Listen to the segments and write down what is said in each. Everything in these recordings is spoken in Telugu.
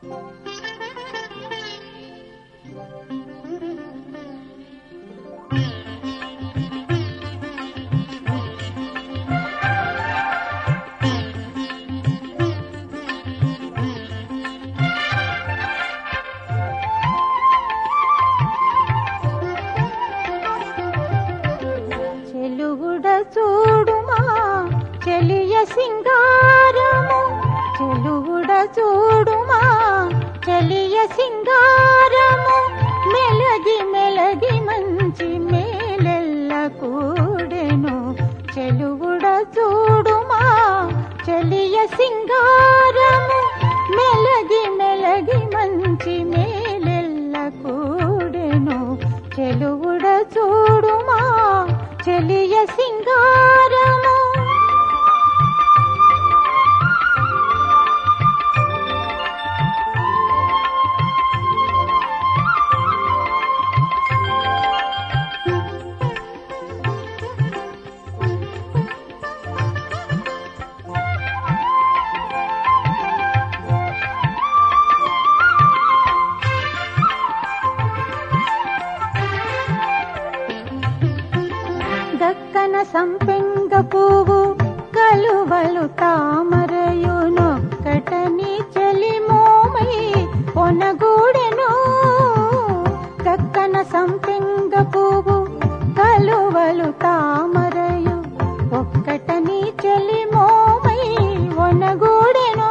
చెలుగుడ చూడుమా చెలియ సింగారము చెలుగుడ చూడుమా చెలియ సింగారము మెలగి మెలగి మంచి మేలెల్ల కూడెను చెలుగుడ చూడుమా చెలియ సింగారము మెలగి మెలగి మంచి మేలెల్ల కూడెను చెలుగుడ చూడుమా చెలియ సింగారము దక్కన సంపెంగ పువ్వు కలువలు తామరయునొక్కటని చెలిమోమై పొనగూడెను దక్కన సంపెంగ పువ్వు కలువలు తామరయు ఒక్కటని చెలిమోమై ఒనగూడెను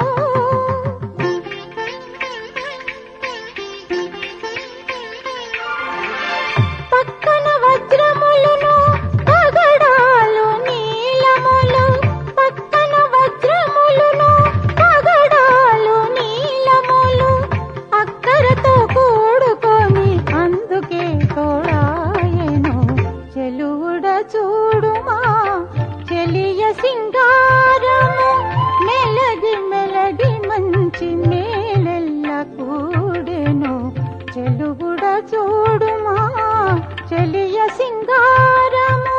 పక్కన వజ్రములను పగడాలు నీలములు పక్కన వజ్రములను పగడాలు నీలములు అక్కరతో కూడుకొని అందుకే తోడాయను చెలువుడ చూడుమా చెలియ సింగారము మెలగి మెలగి మంచి మేలెల్ల కూడెను చెలుగుడ చూడుమా చెలియ సింగారము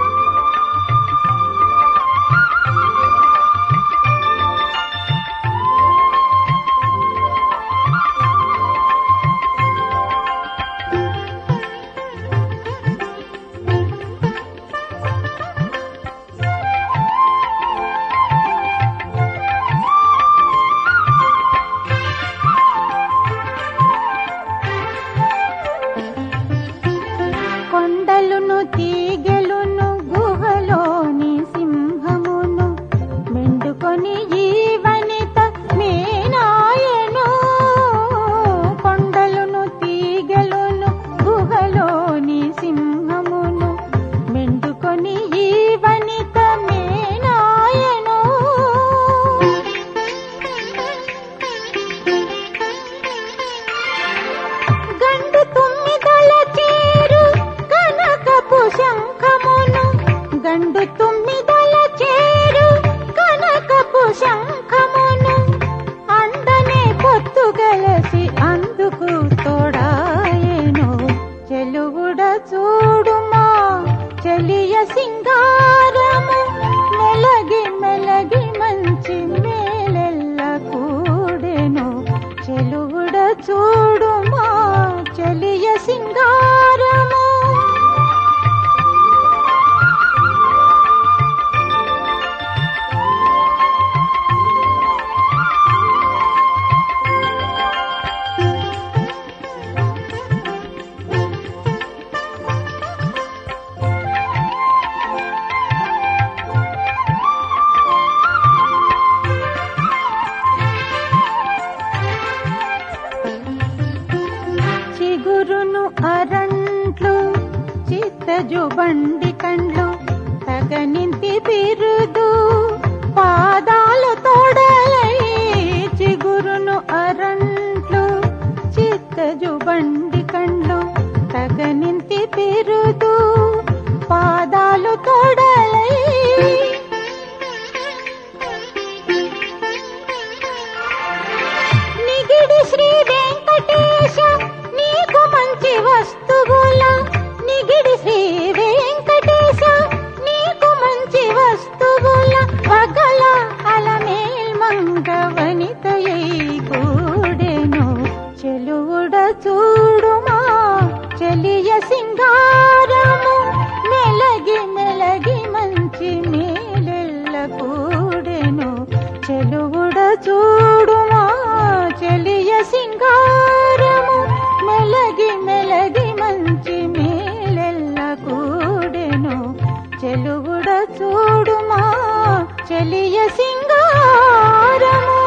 కొండలును తీగెలును గుహలోని సింహమును మెండుకొని ఈ వనిత మేనాయను కొండలును తీగెలును గుహలోని సింహమును మెండుకొని ఈ వనిత మేనాయను గండు తుమ్మిదల చేరు కనకపు శంఖమును గండు తుమ్మిదల చేరు కనకపు శంఖమును అండనే పొత్తు గలసి అందుకు తోడాయను చెలుగుడ చూడుమా చెలియ సింగారము మెలగి మెలగి మంచి మేలెల్ల కూడెను చెలుగుడ చూడుమా చెలియ సింగారము చిగురును అరంట్లు చిత్తజు బండి కండ్లు తగనింటి బిరుదు పాదాలు తోడలై చిగురును అరంట్లు చిత్తజు బండి కండ్లు తగనింటి బిరుదు పాదాలు తోడలై నిగిడి శ్రీ వెంకటేశ నీకు మంచి వస్తువుల నిగిడి శ్రీ వెంకటేశ నీకు మంచి వస్తు చూడుమా చెలియ సింగారము